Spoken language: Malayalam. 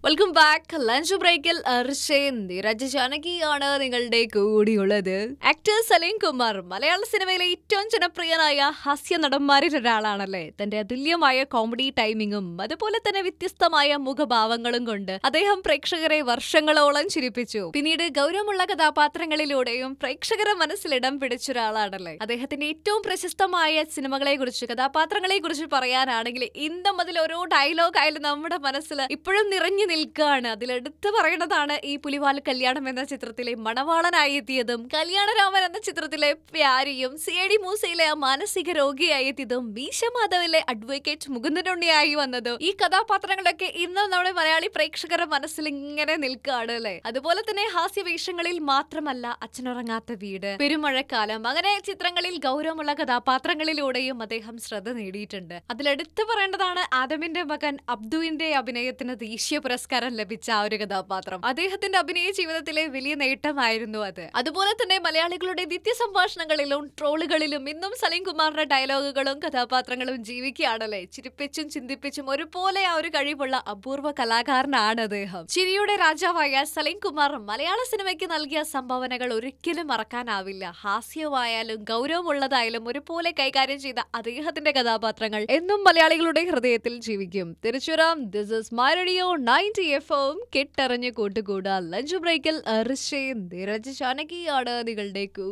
വെൽക്കം ബാക്ക് ലഞ്ച് ബ്രേക്കിൽ അർഷയും നിരജ ജാനകിയാണ് നിങ്ങളുടെ കൂടിയുള്ളത് ആക്ടർ സലീം കുമാർ മലയാള സിനിമയിലെ ഏറ്റവും ജനപ്രിയനായ ഹാസ്യ നടന്മാരിൽ ഒരാളാണല്ലേ തന്റെ അതുല്യമായ കോമഡി ടൈമിങ്ങും അതുപോലെ തന്നെ വ്യത്യസ്തമായ മുഖഭാവങ്ങളും കൊണ്ട് അദ്ദേഹം പ്രേക്ഷകരെ വർഷങ്ങളോളം ചിരിപ്പിച്ചു പിന്നീട് ഗൗരവമുള്ള കഥാപാത്രങ്ങളിലൂടെയും പ്രേക്ഷകരെ മനസ്സിൽ ഇടം പിടിച്ച ഒരാളാണല്ലേ അദ്ദേഹത്തിന്റെ ഏറ്റവും പ്രശസ്തമായ സിനിമകളെ കുറിച്ച് കഥാപാത്രങ്ങളെ കുറിച്ച് പറയാനാണെങ്കിൽ ഇന്നും അതിൽ ഓരോ ഡയലോഗ് ആയാലും നമ്മുടെ മനസ്സിൽ ഇപ്പോഴും നിറഞ്ഞു നിൽക്കുകയാണ് അതിലെടുത്ത് പറയുന്നതാണ് ഈ പുലിവാൽ കല്യാണം എന്ന ചിത്രത്തിലെ മണവാളനായി എത്തിയതും കല്യാണരാമൻ എന്ന ചിത്രത്തിലെ പ്യാരിയും സി ഡി മൂസയിലെ ആ മാനസിക രോഗിയായി എത്തിയതും മീശ മാധവിലെ അഡ്വക്കേറ്റ് മുകുന്ദനുണ്ണിയായി വന്നതും ഈ കഥാപാത്രങ്ങളൊക്കെ ഇന്നും നമ്മുടെ മലയാളി പ്രേക്ഷകരുടെ മനസ്സിൽ ഇങ്ങനെ നിൽക്കുകയാണ് അല്ലെ അതുപോലെ തന്നെ ഹാസ്യവേഷങ്ങളിൽ മാത്രമല്ല അച്ഛനുറങ്ങാത്ത വീട് പെരുമഴക്കാലം അങ്ങനെ ചിത്രങ്ങളിൽ ഗൗരവമുള്ള കഥാപാത്രങ്ങളിലൂടെയും അദ്ദേഹം ശ്രദ്ധ നേടിയിട്ടുണ്ട് അതിലെടുത്ത് പറയേണ്ടതാണ് ആദമിന്റെ മകൻ അബ്ദുവിന്റെ അഭിനയത്തിന് ദേശീയ പുരസ്കാരം ലഭിച്ച ആ ഒരു കഥാപാത്രം അദ്ദേഹത്തിന്റെ അഭിനയ ജീവിതത്തിലെ വലിയ നേട്ടമായിരുന്നു അത് അതുപോലെ തന്നെ മലയാളികളുടെ നിത്യ സംഭാഷണങ്ങളിലും ട്രോളുകളിലും ഇന്നും സലീം കുമാറിന്റെ ഡയലോഗുകളും കഥാപാത്രങ്ങളും ജീവിക്കുകയാണല്ലേ ചിരിപ്പിച്ചും ചിന്തിപ്പിച്ചും ഒരുപോലെ ആ ഒരു കഴിവുള്ള അപൂർവ കലാകാരനാണ് അദ്ദേഹം ചിരിയുടെ രാജാവായ സലീം കുമാർ മലയാള സിനിമയ്ക്ക് നൽകിയ സംഭാവനകൾ ഒരിക്കലും മറക്കാനാവില്ല ഹാസ്യമായാലും ഗൗരവമുള്ളതായാലും ഒരുപോലെ കൈകാര്യം ചെയ്ത അദ്ദേഹത്തിന്റെ കഥാപാത്രങ്ങൾ എന്നും മലയാളികളുടെ ഹൃദയത്തിൽ ജീവിക്കും തിരുച്ചുറാം this is my radio ninety F M കെട്ടറിഞ്ഞ് കൂട്ടുകൂടാ ലഞ്ച് ബ്രേക്കിൽ അർഷയും നിരജ് ജാനകിയാണ് നിങ്ങളുടെ